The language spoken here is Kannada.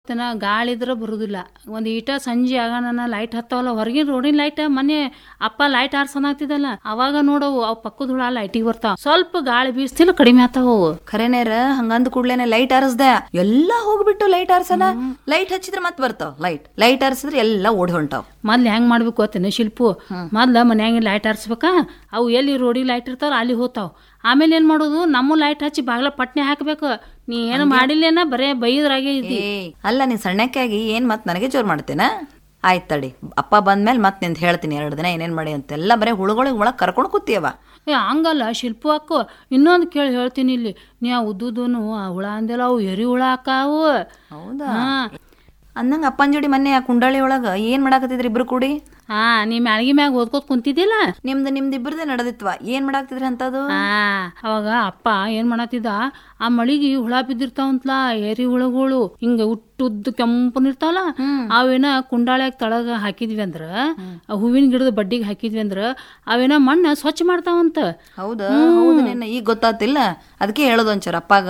ತನ ಗಾಳಿ ಇದ್ರೆ ಬರುದಿಲ್ಲ ಒಂದ್ ಈಟ ಸಂಜೆ ಆಗಾನ ಲೈಟ್ ಹತ್ತಾವಲ್ಲ ಹೊರಗಿನ ರೋಡಿನ ಲೈಟ್ ಮೊನ್ನೆ ಅಪ್ಪ ಲೈಟ್ ಆರ್ಸನಾಗ್ತಿದಲ್ಲ ಅವಾಗ ನೋಡವು ಅವ್ ಪಕ್ಕದ ಹುಳ ಲೈಟಿಗೆ ಬರ್ತಾವ ಸ್ವಲ್ಪ ಗಾಳಿ ಬೀಸ್ತಿಲ್ಲ ಕಡಿಮೆ ಆತಾವ ಅವು ಖರೇನೇರ ಹಂಗಂದ ಕೂಡ್ಲೇನೆ ಲೈಟ್ ಆರಿಸ್ದೆ ಎಲ್ಲಾ ಹೋಗ್ಬಿಟ್ಟು ಲೈಟ್ ಆರ್ಸನ ಲೈಟ್ ಹಚ್ಚಿದ್ರೆ ಮತ್ ಬರ್ತಾವ ಲೈಟ್ ಲೈಟ್ ಆರಿಸಿದ್ರೆ ಎಲ್ಲ ಓಡಿ ಹೊಂಟಾವ್ ಮೊದ್ಲು ಹೆಂಗ್ ಮಾಡ್ಬೇಕು ಗೊತ್ತೇನೆ ಶಿಲ್ಪು ಮೊದ್ಲ ಮನ್ಯಾಗ ಲೈಟ್ ಆರ್ಸ್ಬೇಕಾ ಅವು ಎಲ್ಲಿ ರೋಡಿಗೆ ಲೈಟ್ ಇರ್ತಾವ ಅಲ್ಲಿ ಹೋತಾವ್ ಆಮೇಲೆ ಏನ್ ಮಾಡೋದು ನಮ್ಮ ಲೈಟ್ ಹಚ್ಚಿ ಬಾಗ್ಲ ಪಟ್ನೆ ಹಾಕ್ಬೇಕು ನೀ ಏನು ಮಾಡಿಲ್ಲೇನ ಬರೇ ಬೈದ್ರಾಗೆ ಇದ್ದಿ ಏ ಅಲ್ಲ ನೀನ್ ಸಣ್ಣಕ್ಕಾಗಿ ಏನ್ ಮತ್ ನನಗೆ ಜೋರ್ ಮಾಡ್ತೇನ ಆಯ್ತ್ ತಡಿ ಅಪ್ಪ ಬಂದ್ಮೇಲೆ ಮತ್ ನಿಂದ ಹೇಳ್ತೀನಿ ಎರಡು ದಿನ ಏನೇನ್ ಮಾಡಿ ಅಂತೆಲ್ಲ ಬರೇ ಹುಳುಗಳಿಗೆ ಒಳಗ್ ಕರ್ಕೊಂಡು ಕೂತಿಯವ ಏ ಹಂಗಲ್ಲ ಶಿಲ್ಪು ಅಕ್ಕು ಇನ್ನೊಂದು ಕೇಳಿ ಹೇಳ್ತೀನಿ ಇಲ್ಲಿ ನೀ ಆ ಉದ್ದುದೂನು ಆ ಹುಳ ಅಂದೆಲ್ಲ ಅವು ಎರಿ ಹುಳ ಅಕ್ಕಾವು ಹೌದಾ ಹಾ ಅಂದಂಗ ಅಪ್ಪನ್ ಜೋಡಿ ಮೊನ್ನೆ ಆ ಕುಂಡಾಳಿ ಒಳಗ ಏನ್ ಮಾಡಾಕತ್ತಿದ್ರಿ ಇಬ್ರು ಕೂಡಿ ಹಾ ನೀ ಮ್ಯಾಳ್ಗಿ ಮ್ಯಾಗ ಓದ್ಕೋತ ಕುಂತಿದ್ದಿಲ್ಲ ನಿಮ್ದು ನಿಮ್ದು ಇಬ್ಬರದೇ ನಡೆದಿತ್ವ ಏನ್ ಮಾಡಾಕ್ತಿದ್ರಿ ಅಂತದು ಆ ಅವಾಗ ಅಪ್ಪ ಏನ್ ಮಾಡತ್ತಿದ ಆ ಮಳಿಗೆ ಹುಳ ಬಿದ್ದಿರ್ತಾವಂತ್ಲಾ ಎರಿ ಹುಳಗಳು ಹಿಂಗ ಉಟ್ಟುದ್ದು ಕೆಂಪನಿರ್ತಾವಲ್ಲ ಅವೇನ ಕುಂಡಾಳ್ಯಾಗ ತಳಗ ಹಾಕಿದ್ವಿ ಅಂದ್ರ ಆ ಹೂವಿನ ಗಿಡದ ಬಡ್ಡಿಗೆ ಹಾಕಿದ್ವಿ ಅಂದ್ರ ಅವೇನ ಮಣ್ಣ ಸ್ವಚ್ಛ ಮಾಡ್ತಾವಂತ ಹೌದಾ ಹೌದು ನಿನ್ನ ಈಗ ಗೊತ್ತಾತಿಲ್ಲ ಅದಕ್ಕೆ ಹೇಳೋದು ಒಂಚೂರು ಅಪ್ಪಾಗ